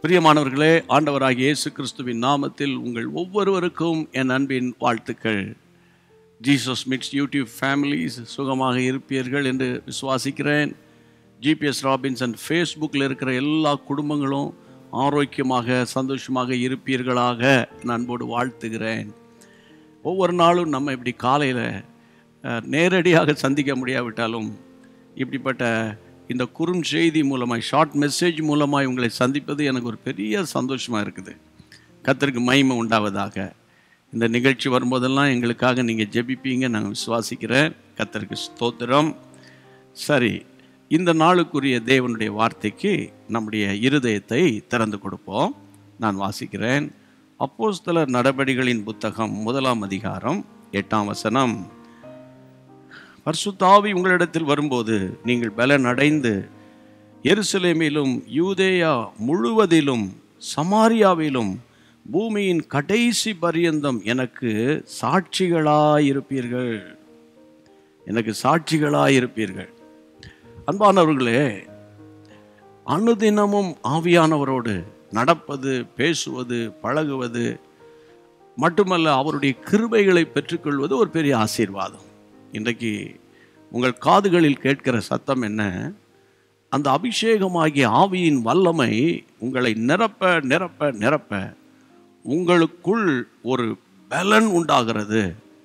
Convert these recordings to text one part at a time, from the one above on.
பிரியமானவர்களே ஆண்டவராகிய இயேசு கிறிஸ்துவின் நாமத்தில் உங்கள் ஒவ்வொருவருக்கும் என் அன்பின் வாழ்த்துக்கள் ஜீசஸ் மிக்ஸ் யூடியூப் ஃபேமிலிஸ் சுகமாக இருப்பீர்கள் என்று விசுவாசிக்கிறேன் ஜிபிஎஸ் ராபின்சன் ஃபேஸ்புக்கில் இருக்கிற எல்லா குடும்பங்களும் ஆரோக்கியமாக சந்தோஷமாக இருப்பீர்களாக நான் அன்போடு வாழ்த்துகிறேன் ஒவ்வொரு நாளும் நம்ம இப்படி காலையில் நேரடியாக சந்திக்க முடியாவிட்டாலும் இப்படிப்பட்ட இந்த குறுஞ்செய்தி மூலமாய் ஷார்ட் மெசேஜ் மூலமாய் உங்களை சந்திப்பது எனக்கு ஒரு பெரிய சந்தோஷமாக இருக்குது கத்தருக்கு மகிமை உண்டாவதாக இந்த நிகழ்ச்சி வரும்போதெல்லாம் எங்களுக்காக நீங்கள் ஜெபிப்பீங்க நாங்கள் விசுவாசிக்கிறேன் கத்தருக்கு ஸ்தோத்திரம் சரி இந்த நாளுக்குரிய தேவனுடைய வார்த்தைக்கு நம்முடைய இருதயத்தை திறந்து கொடுப்போம் நான் வாசிக்கிறேன் அப்போஸ்தலர் நடபடிகளின் புத்தகம் முதலாம் அதிகாரம் எட்டாம் வசனம் பர்சுத்தாவி உங்களிடத்தில் வரும்போது நீங்கள் பலன் அடைந்து எருசலேமிலும் யூதேயா முழுவதிலும் சமாரியாவிலும் பூமியின் கடைசி பரியந்தம் எனக்கு சாட்சிகளாயிருப்பீர்கள் எனக்கு சாட்சிகளாயிருப்பீர்கள் அன்பானவர்களே அனுதினமும் ஆவியானவரோடு நடப்பது பேசுவது பழகுவது மட்டுமல்ல அவருடைய கிருபைகளை பெற்றுக்கொள்வது ஒரு பெரிய ஆசீர்வாதம் இன்றைக்கு உங்கள் காதுகளில் கேட்கிற சத்தம் என்ன அந்த அபிஷேகமாகிய ஆவியின் வல்லமை உங்களை நிரப்ப நிரப்ப நிரப்ப உங்களுக்குள் ஒரு பலன் உண்டாகிறது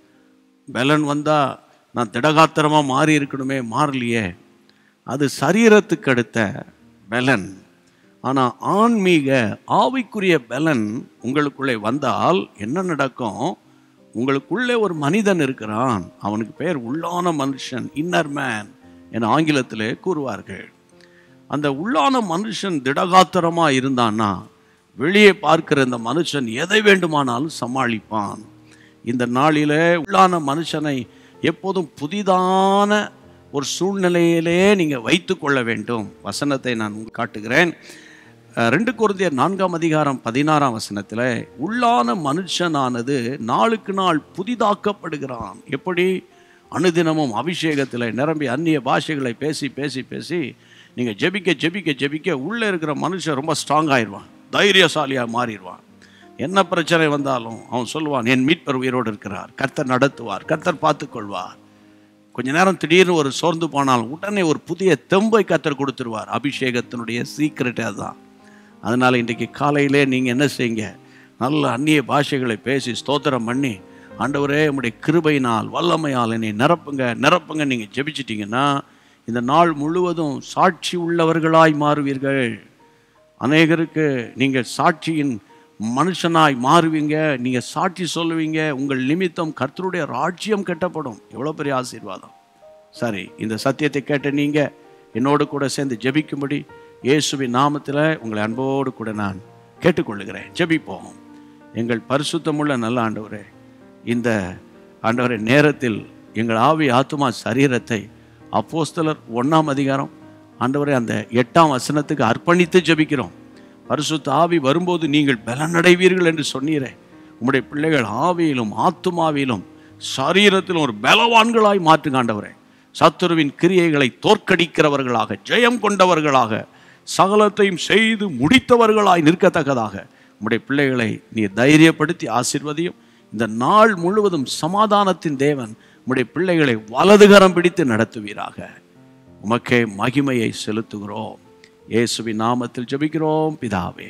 பலன் வந்தால் நான் திடகாத்திரமாக மாறி இருக்கணுமே மாறலையே அது சரீரத்துக்கு அடுத்த பலன் ஆனால் ஆன்மீக ஆவிக்குரிய பலன் உங்களுக்குள்ளே வந்தால் என்ன நடக்கும் உங்களுக்குள்ளே ஒரு மனிதன் இருக்கிறான் அவனுக்கு பெயர் உள்ளான மனுஷன் இன்னர் மேன் என ஆங்கிலத்திலே கூறுவார்கள் அந்த உள்ளான மனுஷன் திடகாத்திரமாக இருந்தான்னா வெளியே பார்க்கிற இந்த மனுஷன் எதை வேண்டுமானாலும் சமாளிப்பான் இந்த நாளிலே உள்ளான மனுஷனை எப்போதும் புதிதான ஒரு சூழ்நிலையிலே நீங்கள் வைத்து கொள்ள வேண்டும் வசனத்தை நான் உங்களுக்கு காட்டுகிறேன் அஹ், ரெண்டு குருந்தியர் நான்காம் அதிகாரம் பதினாறாம் வசனத்தில் உள்ளான மனுஷனானது நாளுக்கு நாள் புதிதாக்கப்படுகிறான் எப்படி அனுதினமும் அபிஷேகத்தில் நிரம்பி அந்நிய பாஷைகளை பேசி பேசி பேசி நீங்கள் ஜெபிக்க ஜெபிக்க ஜெபிக்க உள்ளே இருக்கிற மனுஷன் ரொம்ப ஸ்ட்ராங் ஆயிடுவான் தைரியசாலியாக மாறிடுவான் என்ன பிரச்சனை வந்தாலும் அவன் சொல்லுவான் என் மீட்பர் உயிரோடு இருக்கிறார் கர்த்தர் நடத்துவார் கர்த்தர் பார்த்துக்கொள்வார் கொஞ்ச நேரம் திடீர்னு ஒரு சோர்ந்து போனாலும் உடனே ஒரு புதிய தெம்பை கத்தர் கொடுத்துருவார் அபிஷேகத்தினுடைய சீக்கிரட்டே அதுதான் அதனால் இன்றைக்கு காலையிலே நீங்கள் என்ன செய்யுங்க நல்ல அந்நிய பாஷைகளை பேசி ஸ்தோத்திரம் பண்ணி ஆண்டவரே உம்முடைய கிருபையினால் வல்லமையால் என்னை நிரப்புங்க நிரப்புங்க நீங்கள் ஜெபிச்சிட்டிங்கன்னா இந்த நாள் முழுவதும் சாட்சி உள்ளவர்களாய் மாறுவீர்கள் அநேகருக்கு நீங்கள் சாட்சியின் மனுஷனாய் மாறுவீங்க நீங்கள் சாட்சி சொல்லுவீங்க உங்கள் நிமித்தம் கர்த்தருடைய ராஜ்யம் கட்டப்படும் எவ்வளோ பெரிய ஆசீர்வாதம் சரி இந்த சத்தியத்தை கேட்ட நீங்கள் என்னோடு கூட சேர்ந்து ஜெபிக்கும்படி இயேசுவின் நாமத்தில் உங்களை அன்போடு கூட நான் கேட்டுக்கொள்ளுகிறேன் ஜெபிப்போம் எங்கள் பரிசுத்தமுள்ள நல்ல ஆண்டவரே இந்த ஆண்டவரே நேரத்தில் எங்கள் ஆவி ஆத்துமா சரீரத்தை அப்போஸ்தலர் ஒன்றாம் அதிகாரம் ஆண்டவரே அந்த எட்டாம் வசனத்துக்கு அர்ப்பணித்து ஜெபிக்கிறோம் பரிசுத்த ஆவி வரும்போது நீங்கள் பலனடைவீர்கள் என்று சொன்னீரே உம்முடைய பிள்ளைகள் ஆவியிலும் ஆத்துமாவிலும் சரீரத்திலும் ஒரு பலவான்களாய் மாற்றுங்க ஆண்டவரே சத்துருவின் கிரியைகளை தோற்கடிக்கிறவர்களாக ஜெயம் கொண்டவர்களாக சகலத்தையும் செய்து முடித்தவர்களாய் நிற்கத்தக்கதாக உம்முடைய பிள்ளைகளை நீ தைரியப்படுத்தி ஆசீர்வதியும் இந்த நாள் முழுவதும் சமாதானத்தின் தேவன் உம்முடைய பிள்ளைகளை வலதுகரம் பிடித்து நடத்துவீராக உமக்கே மகிமையை செலுத்துகிறோம் இயேசுவின் நாமத்தில் ஜெபிக்கிறோம் பிதாவே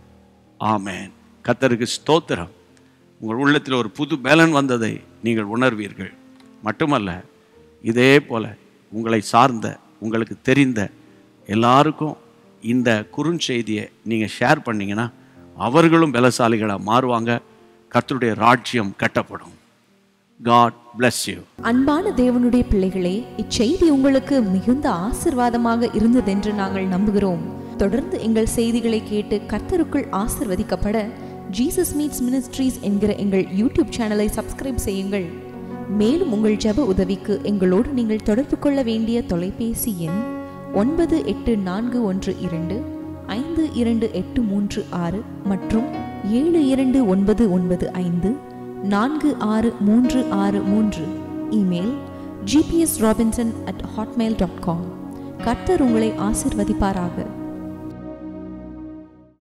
ஆமென் கத்தருக்கு ஸ்தோத்திரம் உங்கள் உள்ளத்தில் ஒரு புது பேலன் வந்ததை நீங்கள் உணர்வீர்கள் மட்டுமல்ல இதே போல உங்களை சார்ந்த உங்களுக்கு தெரிந்த எல்லாருக்கும் இந்த குறுஞ்செய்தியை நீங்கள் ஷேர் பண்ணீங்கன்னா அவர்களும் பலசாலிகளாக மாறுவாங்க கர்த்தருடைய ராஜ்யம் கட்டப்படும் காட் bless யூ அன்பான தேவனுடைய பிள்ளைகளே இச்செய்தி உங்களுக்கு மிகுந்த ஆசிர்வாதமாக இருந்ததென்று நாங்கள் நம்புகிறோம் தொடர்ந்து எங்கள் செய்திகளை கேட்டு கர்த்தருக்குள் ஆசிர்வதிக்கப்பட ஜீசஸ் மீட்ஸ் மினிஸ்ட்ரீஸ் என்கிற எங்கள் யூடியூப் சேனலை சப்ஸ்கிரைப் செய்யுங்கள் மேலும் உங்கள் ஜெப உதவிக்கு எங்களோடு நீங்கள் தொடர்பு கொள்ள வேண்டிய தொலைபேசி எண் ஒன்பது எட்டு நான்கு ஒன்று இரண்டு ஐந்து இரண்டு எட்டு மூன்று ஆறு மற்றும் ஏழு இரண்டு ஒன்பது ஒன்பது ஐந்து நான்கு ஆறு மூன்று ஆறு மூன்று email GPS Robinson at Hotmail dot com கர்த்தர் உங்களை ஆசிர்வதிப்பாராக